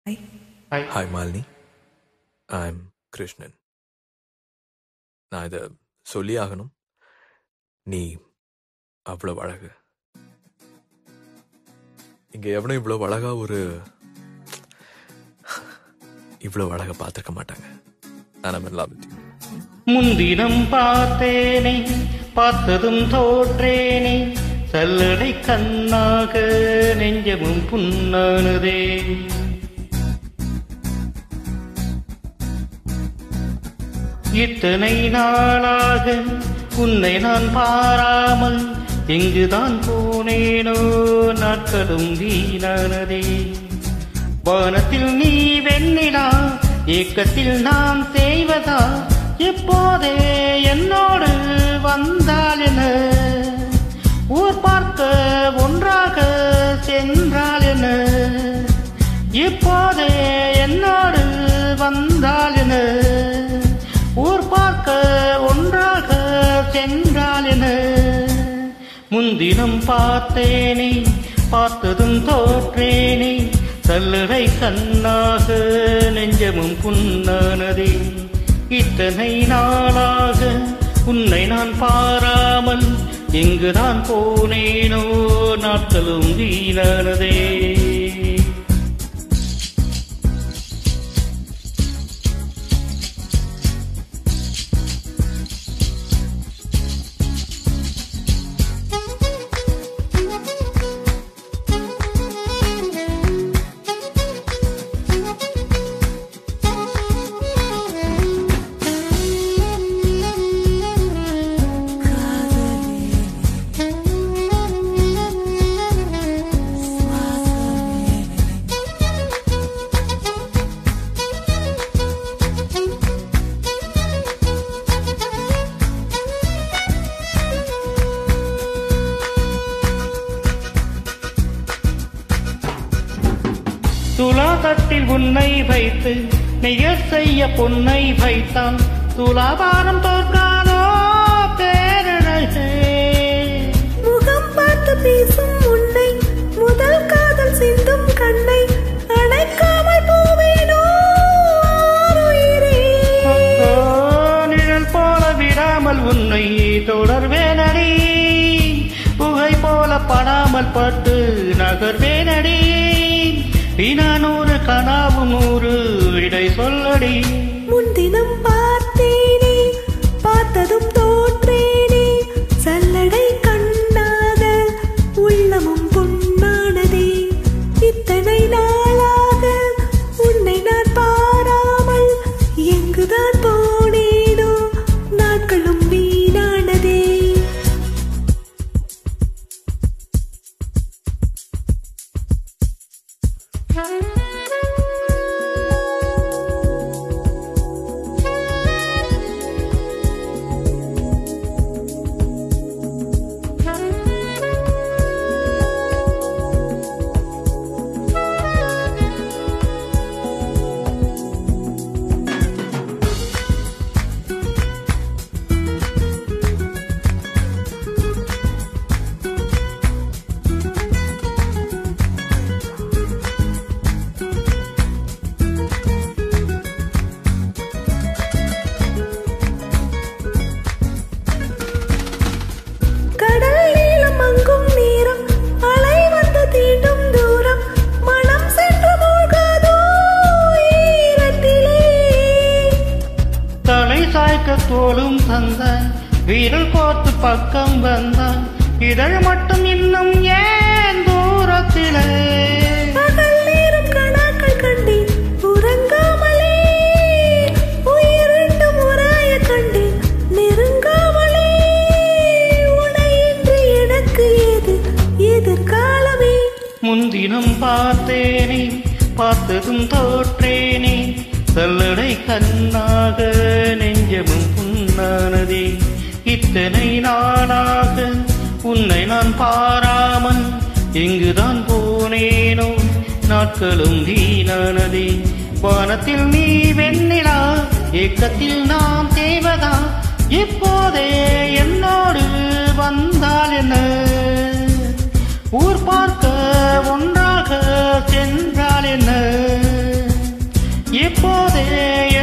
hi hi Malini I'm Krishnan நான் இதை சொல்லி ஆகணும் நீ அவ்வளோ அழகு இங்க எவனும் இவ்வளோ அழகா ஒரு இவ்வளோ அழகா பார்த்துருக்க மாட்டாங்க நான் லவ் வித் முன்தினம் பார்த்தேனே பார்த்ததும் தோற்றேனே சல்லடை கண்ணாக நெஞ்சமும் புண்ணானதே இத்தனை நாளாக உன்னை நான் பாராமல் எங்குதான் போனேனோ நாட்களும் வீணானதே வானத்தில் நீ வெண்ணிலா ஏக்கத்தில் நாம் செய்வதா எப்போதே என்னோடு வந்தால் என ஊர் பார்க்க ஒன்றாக சென்றால் என எப்போதே என்னோடு வந்தால் என ஊர் பார்க்க ஒன்றாக சென்றால் என முன்தினம் பார்த்தேனே பார்த்ததும் தோற்றேனே சல்லடை கண்ணாக நெஞ்சமும் புண்ணானதே இத்தனை நாளாக உன்னை நான் பாராமல் எங்குதான் போனேனோ நாட்களும் வீணானதே துலா தட்டில் உன்னை வைத்து நிகர் செய்ய பொன்னை வைத்தான் துலாபாரம் தோற்கானோ பேரழகே முகம் பார்த்து பேசும் உன்னை முதல் காதல் சிந்தும் கண்ணை அணைக்காமல் போவேனோ உயிரே ஓ, நிழல் போல விடாமல் உன்னை தொடர்வேனடி புகை போல படாமல் பட்டு நகர்வேனடி வினானூறு கனாவு நூறு இடை சொல்லடி முன்தினம் பார்த்தேனே பார்த்ததும் தோற்றேனே சல்லடை கண்ணாக உள்ளமும் பொன்னானதே இத்தனை நாளாக உன்னை நான் பாராமல் எங்குதான் போனேனோ நாட்களும் வீணானதே கடல் நீளம் அங்கும் நேரம் அலை வந்து தீண்டும் தூரம் மனம் சென்று மூழ்காதோ ஈரத்திலே தலை சாய்க்க தோளும் தந்தாய் வீரல் கோர்த்து பக்கம் வந்தாய் இதழ் மட்டும் இன்னும் ஏன் தூரத்திலே பகல் நேரம் கணாக்கள் கண்டேன் உறங்காமலே உயிர் ரெண்டும் உராய கண்டேன் நெருங்காமலே உனையின்றி எனக்கு ஏது எதிர்காலமே முன்தினம் பார்த்தேனே பார்த்ததும் தோற்றேனே சல்லடை கண்ணாக நெஞ்சமும் புண்ணானதே இத்தனை நாளாக உன்னை நான் பாராமல் எங்குதான் போனேனோ நாட்களும் வீணானதே வானத்தில் நீ வெண்ணிலா ஏக்கத்தில் நாம் தேவதா இப்போதே என்னோடு வந்தால் என்ன ஊர் பார்க்க ஒன்றாக சென்றால் என்ன இப்போதே